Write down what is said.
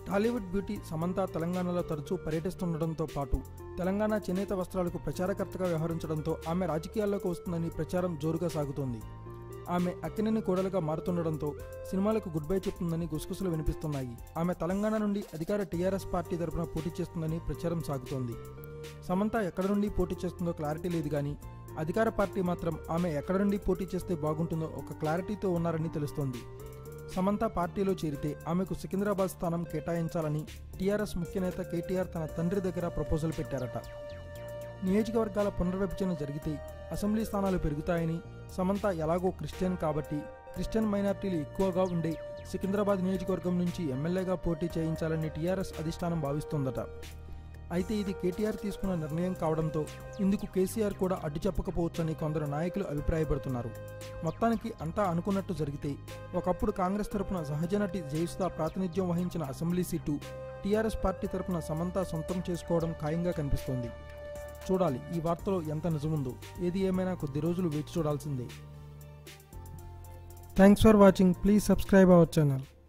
Tollywood beauty Samantha తెలంగాణలో తరచూ పర్యటిస్తుండటంతో పాటు తెలంగాణ చేనేత వస్త్రాలకు ప్రచారకర్తగా వ్యవహరించడంతో ఆమె రాజకీయాల్లోకి వస్తుందని ప్రచారం జోరుగా సాగుతోంది ఆమె అక్కినేని కోడలుగా మారుతుండడంతో సినిమాలకు గుడ్ బై చెప్తుందని గుసగుసలు వినిపిస్తున్నాయి ఆమె తెలంగాణ నుండి అధికార టీఆర్ఎస్ పార్టీ తరపున పోటీ చేస్తుందని ప్రచారం సాగుతోంది సమంత ఎక్కడ నుండి పోటీ చేస్తుందో క్లారిటీ లేదు కానీ అధికార పార్టీ మాత్రం ఆమె ఎక్కడ నుండి పోటీ చేస్తే బాగుంటుందో ఒక క్లారిటీతో ఉన్నారని తెలుస్తోంది సమంత పార్టీలో చేరితే ఆమెకు సికింద్రాబాద్ స్థానం కేటాయించాలని టీఆర్ఎస్ ముఖ్య నేత కేటీఆర్ తన తండ్రి దగ్గర ప్రపోజల్ పెట్టారట నియోజకవర్గాల పునర్విభజన జరిగితే అసెంబ్లీ స్థానాలు పెరుగుతాయని సమంత ఎలాగో క్రిస్టియన్ కాబట్టి క్రిస్టియన్ మైనార్టీలు ఎక్కువగా ఉండే సికింద్రాబాద్ నియోజకవర్గం నుంచి ఎమ్మెల్యేగా పోటీ చేయించాలని టీఆర్ఎస్ అధిష్టానం భావిస్తోందట అయితే ఇది కేటీఆర్ తీసుకున్న నిర్ణయం కావడంతో ఇందుకు కేసీఆర్ కూడా అడ్డు చెప్పకపోవచ్చని కొందరు నాయకులు అభిప్రాయపడుతున్నారు మొత్తానికి అంతా అనుకున్నట్టు జరిగితే ఒకప్పుడు కాంగ్రెస్ తరపున సహజ నటి జయసుధ ప్రాతినిధ్యం వహించిన అసెంబ్లీ సీటు టీఆర్ఎస్ పార్టీ తరపున సమంత సొంతం చేసుకోవడం ఖాయంగా కనిపిస్తోంది చూడాలి ఈ వార్తలో ఎంత నిజముందో ఏది ఏమైనా కొద్ది రోజులు వేచి చూడాల్సిందే thanks for watching please subscribe our channel